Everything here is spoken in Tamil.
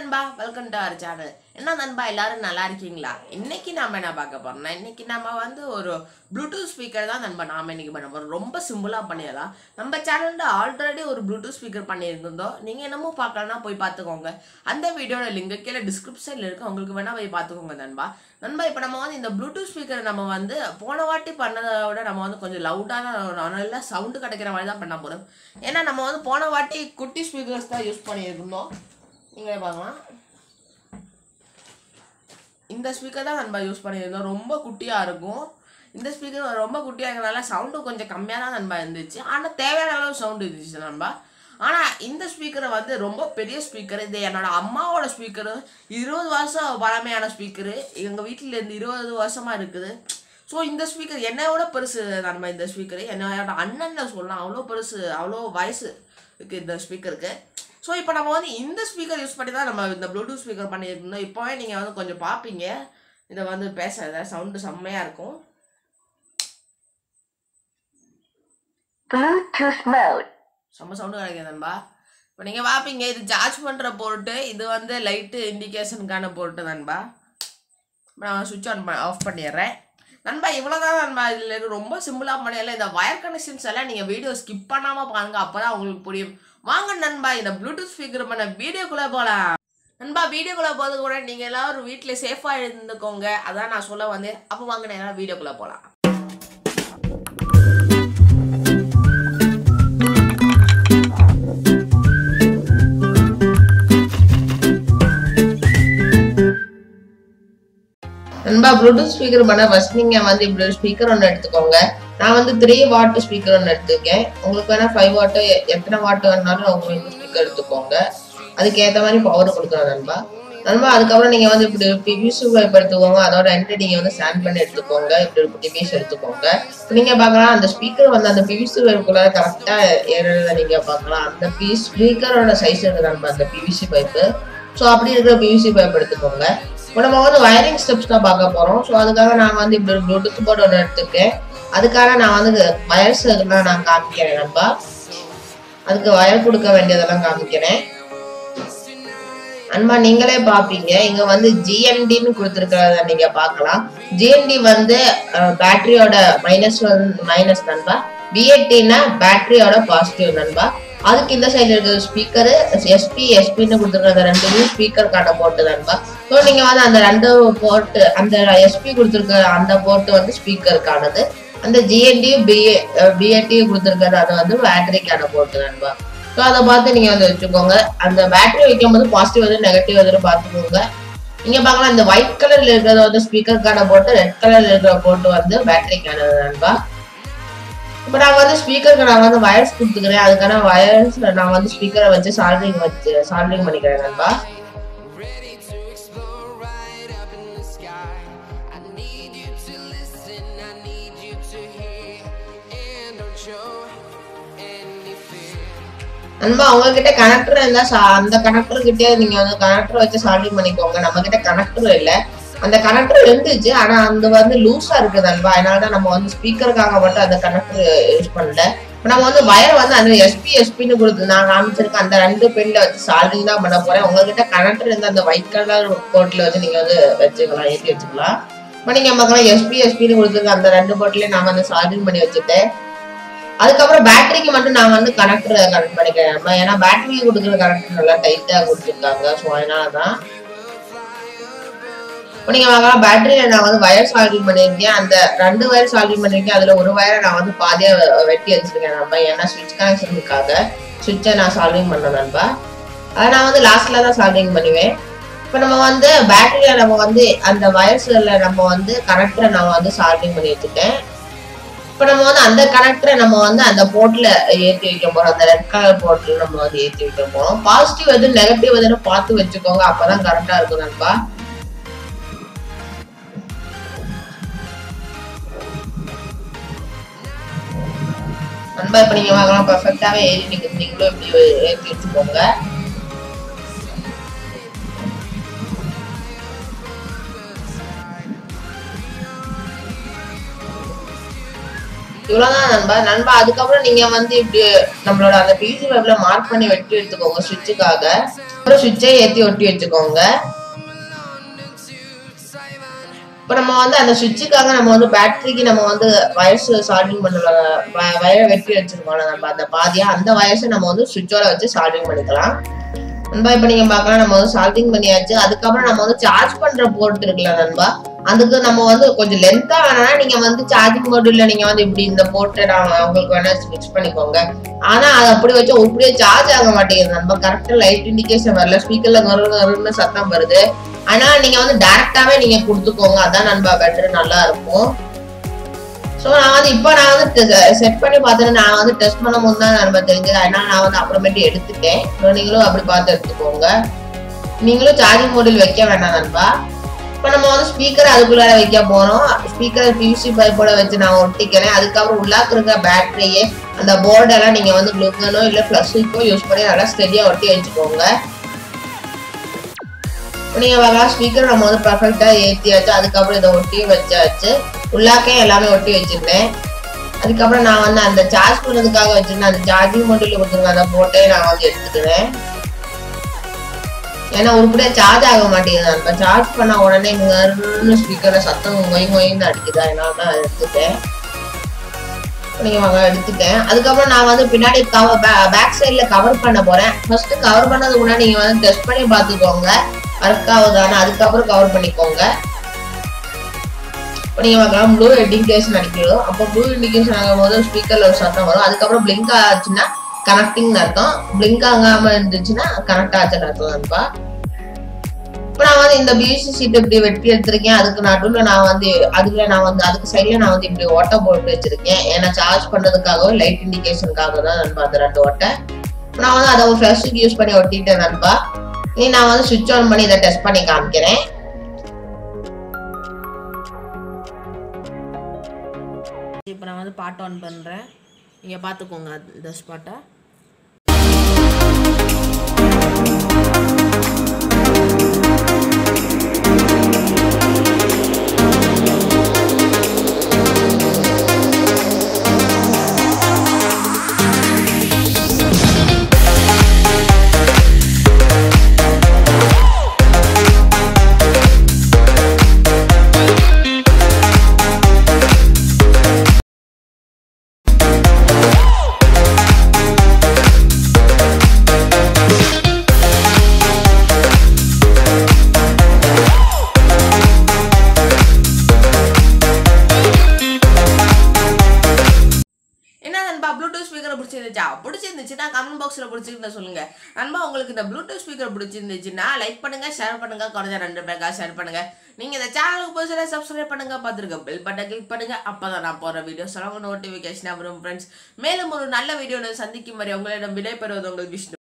நண்பா வெல்கம் டு அவர் சேனல் என்ன நண்பா எல்லாரும் நல்லா இருக்கீங்களா இன்னைக்கு நாம என்ன பார்க்க போறோம்னா இன்னைக்கு நம்ம வந்து ஒரு ப்ளூடூத் ஸ்பீக்கர் தான் நண்பா நாம இன்னைக்கு பண்ண போறோம் ரொம்ப சிம்பிளா பண்ணிடலாம் நம்ம சேனல்ல ஆல்ரெடி ஒரு ப்ளூடூத் ஸ்பீக்கர் பண்ணியிருந்தோம் நீங்க என்னமோ பார்க்கலன்னா போய் பார்த்துக்கோங்க அந்த வீடியோட லிங்க் கீழே டிஸ்கிரிப்ஷன்ல இருக்கு உங்களுக்கு வேணா போய் பார்த்துக்கோங்க நண்பா நண்பா இப்போ நம்ம வந்து இந்த ப்ளூடூத் ஸ்பீக்கர் நம்ம வந்து போன வாட்டி பண்ணதை விட நம்ம வந்து கொஞ்சம் லவுடான நல்ல சவுண்டு கிடைக்கிற மாதிரி தான் பண்ண போறோம் ஏன்னா நம்ம வந்து போன வாட்டி குட்டி ஸ்பீக்கர்ஸ் தான் யூஸ் பண்ணியிருந்தோம் நீங்களே பார்க்கலாம் இந்த ஸ்பீக்கர் தான் நம்ம யூஸ் பண்ணியிருந்தோம் ரொம்ப குட்டியாக இருக்கும் இந்த ஸ்பீக்கர் ரொம்ப குட்டியாக இருக்கிறனால சவுண்டு கொஞ்சம் கம்மியாக தான் நண்பா இருந்துச்சு ஆனால் தேவையான அளவு சவுண்டு இருந்துச்சு நண்பா ஆனால் இந்த ஸ்பீக்கரை வந்து ரொம்ப பெரிய ஸ்பீக்கர் இது என்னோட அம்மாவோட ஸ்பீக்கரு இருபது வருஷம் பழமையான ஸ்பீக்கரு எங்கள் வீட்டில் இருந்து இருபது வருஷமாக இருக்குது ஸோ இந்த ஸ்பீக்கர் என்னையோட பெருசு நண்பா இந்த ஸ்பீக்கரு என்னோட அண்ணன் சொல்லலாம் அவ்வளோ பெருசு அவ்வளோ வயசு இருக்குது இந்த ஸ்பீக்கருக்கு ஸோ இப்போ நம்ம வந்து இந்த ஸ்பீக்கர் யூஸ் பண்ணி தான் நம்ம இந்த ப்ளூடூத் ஸ்பீக்கர் பண்ணியிருந்தோம் இப்போவே நீங்கள் வந்து கொஞ்சம் பார்ப்பீங்க இதை வந்து பேசுறத சவுண்டு செம்மையாக இருக்கும் Bluetooth mode. செம்ம சவுண்டு கிடைக்கும் நண்பா இப்போ நீங்கள் பார்ப்பீங்க இது சார்ஜ் பண்ணுற போர்ட்டு இது வந்து லைட்டு இண்டிகேஷனுக்கான போர்ட்டு நண்பா இப்போ நான் சுவிட்ச் ஆன் பண்ண ஆஃப் பண்ணிடுறேன் நண்பா இவ்வளோதான் நண்பா இதில் ரொம்ப சிம்பிளாக பண்ணிடல இந்த வயர் கனெக்ஷன்ஸ் எல்லாம் நீங்கள் வீடியோ ஸ்கிப் பண்ணாமல் பாருங்க அப்போ தான் உங்களுக்கு புரியும் வாங்க நண்பா இந்த ப்ளூடூத் ஸ்பீக்கர் பண்ண வீடியோக்குள்ளே போகலாம் நண்பா வீடியோக்குள்ளே போகிறது கூட நீங்கள் எல்லாரும் வீட்டில் சேஃபாக இருந்துக்கோங்க அதான் நான் சொல்ல வந்தேன் அப்போ வாங்க நேரம் வீடியோக்குள்ளே போகலாம் நண்பா ப்ளூடூத் ஸ்பீக்கர் பண்ண ஃபர்ஸ்ட் நீங்க வந்து இப்படி ஒரு ஸ்பீக்கர் ஒன்று எடுத்துக்கோங்க நான் வந்து த்ரீ வாட் ஸ்பீக்கர் ஒன்று எடுத்துருக்கேன் உங்களுக்கு வேணா ஃபைவ் வாட்டு எத்தனை வாட் வேணாலும் உங்களுக்கு ஸ்பீக்கர் எடுத்துக்கோங்க அதுக்கு ஏற்ற மாதிரி பவர் கொடுக்குறோம் நண்பா நண்பா அதுக்கப்புறம் நீங்க வந்து இப்படி பிவிசி பைப் எடுத்துக்கோங்க அதோட என்ட்ரி நீங்க வந்து ஸ்டாண்ட் பண்ணி எடுத்துக்கோங்க இப்படி ஒரு டிவிஸ் எடுத்துக்கோங்க இப்ப நீங்க பார்க்கலாம் அந்த ஸ்பீக்கர் வந்து அந்த பிவிசி பைப்புக்குள்ள கரெக்டா ஏறத நீங்க பார்க்கலாம் அந்த பி ஸ்பீக்கரோட சைஸ் இருக்கு நண்பா அந்த பிவிசி பைப்பு ஸோ அப்படி இருக்கிற பிவிசி பைப் எடுத்துக்கோங்க இப்போ நம்ம வந்து வயரிங் ஸ்டெப்ஸ் தான் பார்க்க போறோம் ஸோ அதுக்காக நான் வந்து இப்படி ஒரு ப்ளூடூத் போர்டு ஒன்று எடுத்துருக்கேன் அதுக்காக நான் வந்து வயர்ஸ் இதெல்லாம் நான் காமிக்கிறேன் நண்பா அதுக்கு வயர் கொடுக்க வேண்டியதெல்லாம் காமிக்கிறேன் அன்பா நீங்களே பாப்பீங்க இங்க வந்து ஜிஎன்டின்னு கொடுத்துருக்கிறத நீங்க பார்க்கலாம் ஜிஎன்டி வந்து பேட்டரியோட மைனஸ் மைனஸ் நண்பா பிஏடினா பேட்டரியோட பாசிட்டிவ் நண்பா அதுக்கு இந்த சைடுல இருக்கிற ஸ்பீக்கரு எஸ்பி எஸ்பின்னு கொடுத்துருக்க ரெண்டு ஸ்பீக்கருக்கான போட்டு நண்பா ஸோ நீங்க வந்து அந்த ரெண்டு போர்ட்டு அந்த எஸ்பி கொடுத்துருக்க அந்த போர்ட்டு வந்து ஸ்பீக்கருக்கானது அந்த ஜிஎன்டியும் பிஏ பிஏடியும் கொடுத்துருக்கிறது அது வந்து பேட்டரிக்கான போர்ட்டு நண்பா ஸோ அதை பார்த்து நீங்க வந்து வச்சுக்கோங்க அந்த பேட்டரி வைக்கும் போது பாசிட்டிவ் வந்து நெகட்டிவ் வந்து பார்த்துக்கோங்க நீங்க பார்க்கலாம் இந்த ஒயிட் கலர்ல இருக்கிறது வந்து ஸ்பீக்கருக்கான போட்டு ரெட் கலர்ல இருக்கிற போட்டு வந்து பேட்டரிக்கானது நண்பா இப்போ நான் வந்து ஸ்பீக்கருக்கு நான் வந்து வயர்ஸ் கொடுத்துக்கிறேன் அதுக்கான வயர்ஸ் நான் வந்து ஸ்பீக்கரை வச்சு சால்விங் வச்சு சால்விங் பண்ணிக்கிறேன் நண்பா ready to explore right up in the sky. I need you to listen, I need you to hear, and don't show any fear. நண்பா உங்ககிட்ட கனெக்டர் இருந்தா சா- அந்த கனெக்டர் கிட்டே நீங்க வந்து கனெக்டர் வச்சு சால்விங் பண்ணிக்கோங்க நம்ம கிட்ட கனெக்டர் இல்ல அந்த கனெக்டர் இருந்துச்சு ஆனா அந்த வந்து லூஸா இருக்குது நண்பா அதனாலதான் நம்ம வந்து ஸ்பீக்கருக்காக மட்டும் அந்த கனெக்டர் யூஸ் பண்ணல இப்ப நம்ம வந்து வயர் வந்து அந்த எஸ்பி எஸ்பின்னு கொடுத்து நான் காமிச்சிருக்கேன் அந்த ரெண்டு பின்ல வச்சு சால்விங் தான் பண்ண போறேன் உங்ககிட்ட கனெக்டர் இருந்த அந்த ஒயிட் கலர் போர்ட்ல வந்து நீங்க வந்து வச்சுக்கலாம் ஏற்றி வச்சுக்கலாம் இப்போ நீங்க மக்களே எஸ்பி எஸ்பின்னு கொடுத்துருக்க அந்த ரெண்டு போர்ட்லயும் நான் வந்து சால்விங் பண்ணி வச்சுட்டேன் அதுக்கப்புறம் பேட்டரிக்கு மட்டும் நான் வந்து கனெக்டர் கனெக்ட் பண்ணிக்கிறேன் நம்ம ஏன்னா பேட்டரிக்கு கொடுக்குற கனெக்டர் நல்லா டைட்டா கொடுத்துருக்காங்க ஸோ அதனால தான் இப்போ நீங்க பார்க்கலாம் பேட்டரியில நான் வந்து வயர் சால்விங் பண்ணியிருக்கேன் அந்த ரெண்டு வயர் சால்விங் பண்ணியிருக்கேன் அதுல ஒரு வயரை நான் வந்து பாதியா வெ- வெட்டி வச்சிருக்கேன் நண்பா ஏன்னா சுவிட்ச் கனெக்ஷனுக்காக சுவிட்சை நான் சால்விங் பண்ண நண்பா அதை நான் வந்து லாஸ்ட்ல தான் சால்விங் பண்ணுவேன் இப்போ நம்ம வந்து பேட்டரியில நம்ம வந்து அந்த வயர்ஸ்ல நம்ம வந்து கனெக்டரை நம்ம வந்து சால்விங் பண்ணி வச்சுட்டேன் இப்போ நம்ம வந்து அந்த கனெக்டரை நம்ம வந்து அந்த போர்ட்ல ஏற்றி வைக்க போறோம் அந்த ரெட் கலர் போர்ட்ல நம்ம வந்து ஏற்றி வைக்க போறோம் பாசிட்டிவ் எது நெகட்டிவ் எதுன்னு பார்த்து வச்சுக்கோங்க அப்பதான் கரெக்டா இருக்கும் நண்பா நண்பா இப்ப நீங்க வாங்கலாம் பர்ஃபெக்டாவே ஏறி நீங்க நீங்களும் இப்படி ஏற்றி வச்சுக்கோங்க இவ்வளவுதான் நண்பா நண்பா அதுக்கப்புறம் நீங்க வந்து இப்படி நம்மளோட அந்த பிசி வெப்ல மார்க் பண்ணி வெட்டி எடுத்துக்கோங்க சுவிட்சுக்காக அப்புறம் சுவிட்சை ஏத்தி ஒட்டி வச்சுக்கோங்க இப்போ நம்ம வந்து அந்த சுவிட்சுக்காக நம்ம வந்து பேட்டரிக்கு நம்ம வந்து வயர்ஸ் சால்டிங் பண்ணல வயரை வெட்டி வச்சிருக்கோம்ல நம்ம அந்த பாதியா அந்த வயர்ஸை நம்ம வந்து சுவிட்சோட வச்சு சால்டிங் பண்ணிக்கலாம் நண்பா இப்போ நீங்க பார்க்கலாம் நம்ம வந்து சால்டிங் பண்ணியாச்சு அதுக்கப்புறம் நம்ம வந்து சார்ஜ் பண்ற போர்ட் இருக்குல்ல நண்பா அதுக்கு நம்ம வந்து கொஞ்சம் லென்த்தா வேணா நீங்க வந்து சார்ஜிங் போர்டுல நீங்க வந்து இப்படி இந்த போர்ட்டை நான் உங்களுக்கு வேணா ஃபிக்ஸ் பண்ணிக்கோங்க ஆனா அது அப்படி வச்சு அப்படியே சார்ஜ் ஆக மாட்டேங்குது நண்பா கரெக்டா லைட் இண்டிகேஷன் வரல ஸ்பீக்கர்ல கரு கருன்னு சத்தம் வருது ஆனா நீங்க வந்து டைரக்டாவே நீங்க கொடுத்துக்கோங்க அதான் நண்பா பெட்டர் நல்லா இருக்கும் ஸோ நான் வந்து இப்போ நான் வந்து செட் பண்ணி பார்த்தேன் நான் வந்து டெஸ்ட் பண்ணும் போது தான் நண்பா தெரிஞ்சது அதனால நான் வந்து அப்புறமேட்டு எடுத்துட்டேன் So, நீங்களும் அப்படி பார்த்து எடுத்துக்கோங்க நீங்களும் சார்ஜிங் மோடில் வைக்க வேண்டாம் நண்பா இப்போ நம்ம வந்து ஸ்பீக்கர் அதுக்குள்ளார வைக்க போறோம் ஸ்பீக்கர் பியூசி பைப்போட வச்சு நான் ஒட்டிக்கிறேன் அதுக்கப்புறம் உள்ளாக்க இருக்க பேட்டரியே அந்த போர்டெல்லாம் நீங்க வந்து குளுக்கனோ இல்லை ஃப்ளஷிக்கோ யூஸ் பண்ணி நல்லா ஸ்டெடியா ஒட்டி வச்சுக்கோங்க இப்போ நீங்க பார்க்கலாம் ஸ்பீக்கர் நம்ம வந்து பர்ஃபெக்டா ஏத்தியாச்சு அதுக்கப்புறம் இதை ஒட்டியும் வச்சாச்சு உள்ளாக்கே எல்லாமே ஒட்டி வச்சிருந்தேன் அதுக்கப்புறம் நான் வந்து அந்த சார்ஜ் பண்ணதுக்காக வச்சிருந்தேன் அந்த சார்ஜிங் மோட்டில் கொடுத்துருங்க அதை போட்டே நான் வந்து எடுத்துக்கிறேன் ஏன்னா உருப்படியா சார்ஜ் ஆக மாட்டேங்குது அந்த சார்ஜ் பண்ண உடனே இங்கே ஸ்பீக்கர்ல சத்தம் மொய் மொயின்னு அடிக்குது அதனால தான் அதை எடுத்துட்டேன் நீங்க வாங்க எடுத்துட்டேன் அதுக்கப்புறம் நான் வந்து பின்னாடி கவர் பேக் சைட்ல கவர் பண்ண போறேன் ஃபர்ஸ்ட் கவர் பண்ணதுக்கு முன்னாடி நீங்க வந்து டெஸ்ட் பண்ணி பார்த்துக்கோங்க ஒர்க் ஆகுதான்னு அதுக்கப்புறம் கவர் பண்ணிக்கோங்க இப்போ நீங்க பார்க்கலாம் ப்ளூ இண்டிகேஷன் அடிக்கணும் அப்போ ப்ளூ இண்டிகேஷன் ஆகும் போது ஸ்பீக்கர்ல ஒரு சத்தம் வரும் அதுக்கப்புறம் பிளிங்க் ஆச்சுன்னா கனெக்டிங் அர்த்தம் பிளிங்க் ஆகாம இருந்துச்சுன்னா கனெக்ட் ஆச்சுன்னு அர்த்தம் நண்பா இப்போ நான் வந்து இந்த பியூசி சீட் இப்படி வெட்டி எடுத்திருக்கேன் அதுக்கு நடுவில் நான் வந்து அதுல நான் வந்து அதுக்கு சைட்ல நான் வந்து இப்படி ஓட்டை போட்டு வச்சிருக்கேன் ஏன்னா சார்ஜ் பண்றதுக்காகவும் லைட் இண்டிகேஷனுக்காக தான் நண்பா அந்த ரெண்டு ஓட்டை இப்போ நான் வந்து அதை ஒரு ஃப்ரெஷ்ஷுக்கு யூஸ் பண்ணி ஒட்டிட்டேன் நண்பா இனி நான் வந்து சுவிட்ச் ஆன் பண்ணி இதை டெஸ்ட் பண்ணி காமிக்கிறேன் இப்போ நான் வந்து பாட்டு ஆன் பண்ணுறேன் நீங்கள் பார்த்துக்கோங்க இந்த ஸ்பாட்டை என்ன நண்பா ப்ளூடூத் ஸ்பீக்கரை பிடிச்சிருந்துச்சா பிடிச்சிருந்துச்சுன்னா கமெண்ட் பாக்ஸில் பிடிச்சிருந்தா சொல்லுங்க நண்பா உங்களுக்கு இந்த ப்ளூடூத் ஸ்பீக்கர் பிடிச்சிருந்துச்சுன்னா லைக் பண்ணுங்க ஷேர் பண்ணுங்க குறைஞ்ச ரெண்டு பேருக்கா ஷேர் பண்ணுங்க நீங்க இந்த சேனலுக்கு புதுசாக சப்ஸ்கிரைப் பண்ணுங்க பார்த்துருங்க பெல் பட்டன் கிளிக் பண்ணுங்க அப்பதான் நான் போற வீடியோஸ் எல்லாம் நோட்டிஃபிகேஷன் வரும் ஃப்ரெண்ட்ஸ் மேலும் ஒரு நல்ல வீடியோ சந்திக்கும் வரை உங்களிடம் விடைபெறுவது உங்கள் விஷ்ணு